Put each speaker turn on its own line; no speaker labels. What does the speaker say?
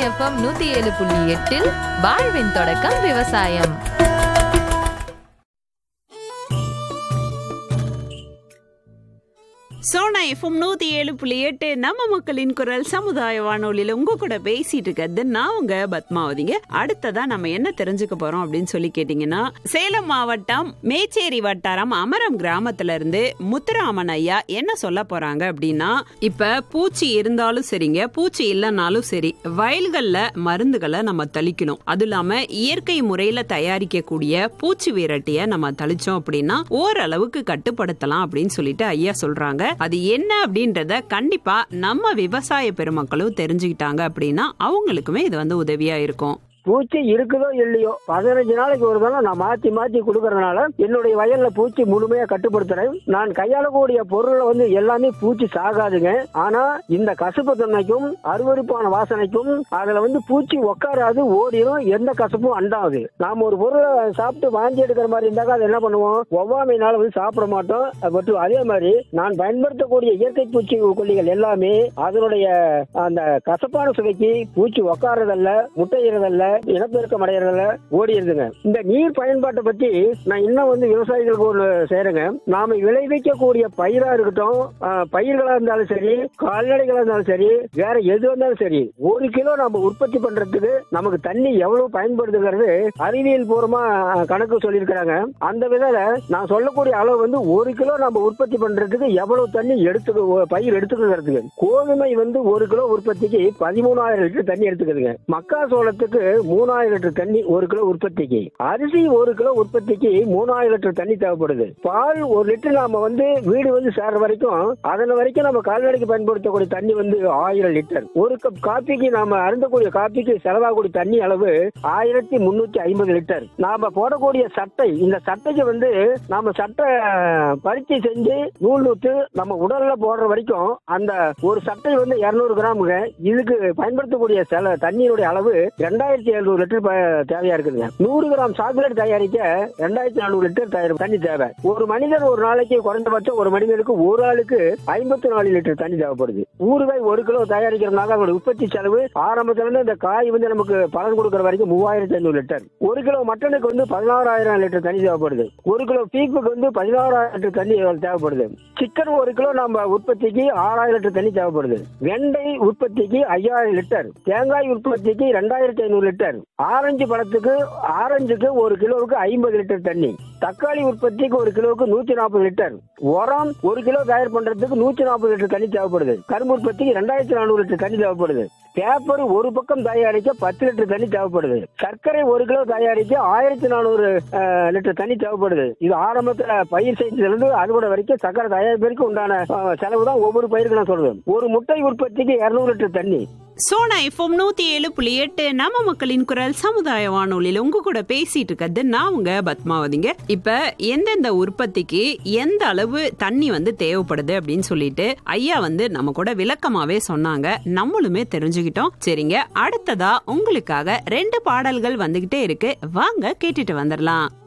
FM நூத்தி ஏழு புள்ளி எட்டில் வாழ்வின் தொடக்கம் விவசாயம்
சோனா எஃப்எம் நூத்தி ஏழு புள்ளி எட்டு நம்ம மக்களின் குரல் சமுதாய வானொலியில உங்க கூட பேசிட்டு இருக்கிறது நான் உங்க பத்மாவதிங்க அடுத்ததா நம்ம என்ன தெரிஞ்சுக்க போறோம் அப்படின்னு சொல்லி கேட்டீங்கன்னா சேலம் மாவட்டம் மேச்சேரி வட்டாரம் அமரம் கிராமத்துல இருந்து முத்துராமன் ஐயா என்ன சொல்ல போறாங்க அப்படின்னா இப்ப பூச்சி இருந்தாலும் சரிங்க பூச்சி இல்லைனாலும் சரி வயல்கள்ல மருந்துகளை நம்ம தெளிக்கணும் அது இல்லாம இயற்கை முறையில தயாரிக்கக்கூடிய பூச்சி விரட்டிய நம்ம தெளிச்சோம் அப்படின்னா ஓரளவுக்கு கட்டுப்படுத்தலாம் அப்படின்னு சொல்லிட்டு ஐயா சொல்றாங்க அது என்ன அப்படின்றத கண்டிப்பா நம்ம விவசாய பெருமக்களும் தெரிஞ்சுக்கிட்டாங்க அப்படின்னா அவங்களுக்குமே இது வந்து உதவியா இருக்கும்
பூச்சி இருக்குதோ இல்லையோ பதினஞ்சு நாளைக்கு ஒரு தடவை நான் மாத்தி மாத்தி கொடுக்கறதுனால என்னுடைய வயல்ல பூச்சி முழுமையா கட்டுப்படுத்துறேன் நான் கையாளக்கூடிய பொருள்ல வந்து எல்லாமே பூச்சி சாகாதுங்க ஆனா இந்த கசப்பு தன்மைக்கும் அருவருப்பான வாசனைக்கும் அதுல வந்து பூச்சி உட்காராது ஓடிடும் எந்த கசப்பும் அண்டாது நாம ஒரு பொருளை சாப்பிட்டு வாந்தி எடுக்கிற மாதிரி இருந்தாக்கா அது என்ன பண்ணுவோம் ஒவ்வாமைனால வந்து சாப்பிட மாட்டோம் பட் அதே மாதிரி நான் பயன்படுத்தக்கூடிய இயற்கை பூச்சி கொல்லிகள் எல்லாமே அதனுடைய அந்த கசப்பான சுவைக்கு பூச்சி உட்காரதல்ல முட்டையிறதல்ல இனப்பெருக்கம் அடையறதுல ஓடிடுதுங்க இந்த நீர் பயன்பாட்டை பத்தி நான் இன்னும் வந்து விவசாயிகளுக்கு ஒரு செய்யறேங்க நாம விளைவிக்கக்கூடிய பயிரா இருக்கட்டும் ஆஹ், பயிர்களா இருந்தாலும் சரி கால்நடைகளா இருந்தாலும் சரி வேற எது வந்தாலும் சரி ஒரு கிலோ நம்ம உற்பத்தி பண்றதுக்கு நமக்கு தண்ணி எவ்வளவு பயன்படுதுங்கிறது அறிவியல் பூர்வமா ஆஹ், கணக்கு சொல்லியிருக்கிறாங்க அந்த விதத்துல நான் சொல்லக்கூடிய அளவு வந்து ஒரு கிலோ நம்ம உற்பத்தி பண்றதுக்கு எவ்வளவு தண்ணி எடுத்துக்க பயிர் எடுத்துக்கிறதுக்கு கோதுமை வந்து ஒரு கிலோ உற்பத்திக்கு பதிமூணாயிரம் லிட்டர் தண்ணி எடுத்துக்குதுங்க மக்காசோளத்துக்கு மூணாயிரம் லிட்டர் தண்ணி ஒரு கிலோ உற்பத்திக்கு அரிசி ஒரு கிலோ உற்பத்திக்கு மூணாயிரம் லிட்டர் தண்ணி தேவைப்படுது பால் ஒரு லிட்டர் நாம வந்து வீடு வந்து சேர்ற வரைக்கும் அதன் வரைக்கும் நம்ம கால்நடைக்கு பயன்படுத்தக்கூடிய தண்ணி வந்து ஆயிரம் லிட்டர் ஒரு கப் காப்பிக்கு நாம அருந்தக்கூடிய காப்பிக்கு செலவாகக்கூடிய தண்ணி அளவு ஆயிரத்தி முன்னூத்தி ஐம்பது லிட்டர் நாம போடக்கூடிய சட்டை இந்த சட்டைக்கு வந்து நாம சட்டை பருத்தி செஞ்சு நூல் நூத்து நம்ம உடல்ல போடுற வரைக்கும் அந்த ஒரு சட்டை வந்து இருநூறு கிராமுங்க இதுக்கு பயன்படுத்தக்கூடிய செல தண்ணியினுடைய அளவு ரெண்டாயிரத்தி எழுநூறு லிட்டர் ப- தேவையா இருக்குதுங்க நூறு கிராம் சாக்லேட் தயாரிக்க ரெண்டாயிரத்தி நானூறு லிட்டர் தயார் தண்ணி தேவை ஒரு மனிதர் ஒரு நாளைக்கு குறைந்தபட்சம் ஒரு மனிதனுக்கு ஒரு ஆளுக்கு ஐம்பத்தி நாலு லிட்டர் தண்ணி தேவைப்படுது ஊறுகாய் ஒரு கிலோ தயாரிக்கிறதுனால அதோட உற்பத்தி செலவு ஆரம்பத்துல இருந்து இந்த காய் வந்து நமக்கு பலன் கொடுக்கற வரைக்கும் மூவாயிரத்தி ஐநூறு லிட்டர் ஒரு கிலோ மட்டனுக்கு வந்து பதினாறாயிரம் லிட்டர் தண்ணி தேவைப்படுது ஒரு கிலோ பீஃபுக்கு வந்து பதினாறாயிரம் லிட்டர் தண்ணி தேவைப்படுது சிக்கன் ஒரு கிலோ நம்ம உற்பத்திக்கு ஆறாயிரம் லிட்டர் தண்ணி தேவைப்படுது வெண்டை உற்பத்திக்கு ஐயாயிரம் லிட்டர் தேங்காய் உற்பத்திக்கு ரெண்டாயிரத்தி ஐநூறு லிட்டர் ஆரஞ்சு பழத்துக்கு ஆரஞ்சுக்கு ஒரு கிலோவுக்கு ஐம்பது லிட்டர் தண்ணி தக்காளி உற்பத்திக்கு ஒரு கிலோவுக்கு நூத்தி நாற்பது லிட்டர் உரம் ஒரு கிலோ தயார் பண்றதுக்கு நூத்தி நாற்பது லிட்டர் தண்ணி தேவைப்படுது கரும்பு உற்பத்திக்கு ரெண்டாயிரத்தி நானூறு லிட்டர் தண்ணி தேவைப்படுது பேப்பர் ஒரு பக்கம் தயாரிக்க பத்து லிட்டர் தண்ணி தேவைப்படுது சர்க்கரை ஒரு கிலோ தயாரிக்க ஆயிரத்தி நானூறு லிட்டர் தண்ணி தேவைப்படுது இது ஆரம்பத்துல பயிர் செய்ததுல இருந்து அறுவடை வரைக்கும் சர்க்கரை தயாரிப்பிற்கு உண்டான அஹ், செலவு தான் ஒவ்வொரு பயிருக்கு நான் சொல்றேன் ஒரு முட்டை உற்பத்திக்கு இருநூறு லிட்டர் தண்ணி
சோனா எஃப்எம் நூத்தி ஏழு புள்ளி எட்டு நம்ம மக்களின் குரல் சமுதாய வானொலியில உங்க கூட பேசிட்டு இருக்கிறது நான் உங்க பத்மாவதிங்க இப்ப எந்தெந்த உற்பத்திக்கு எந்த அளவு தண்ணி வந்து தேவைப்படுது அப்படின்னு சொல்லிட்டு ஐயா வந்து நம்ம கூட விளக்கமாவே சொன்னாங்க நம்மளுமே தெரிஞ்சுக்கிட்டோம் சரிங்க அடுத்ததா உங்களுக்காக ரெண்டு பாடல்கள் வந்துகிட்டே இருக்கு வாங்க கேட்டுட்டு வந்துடலாம்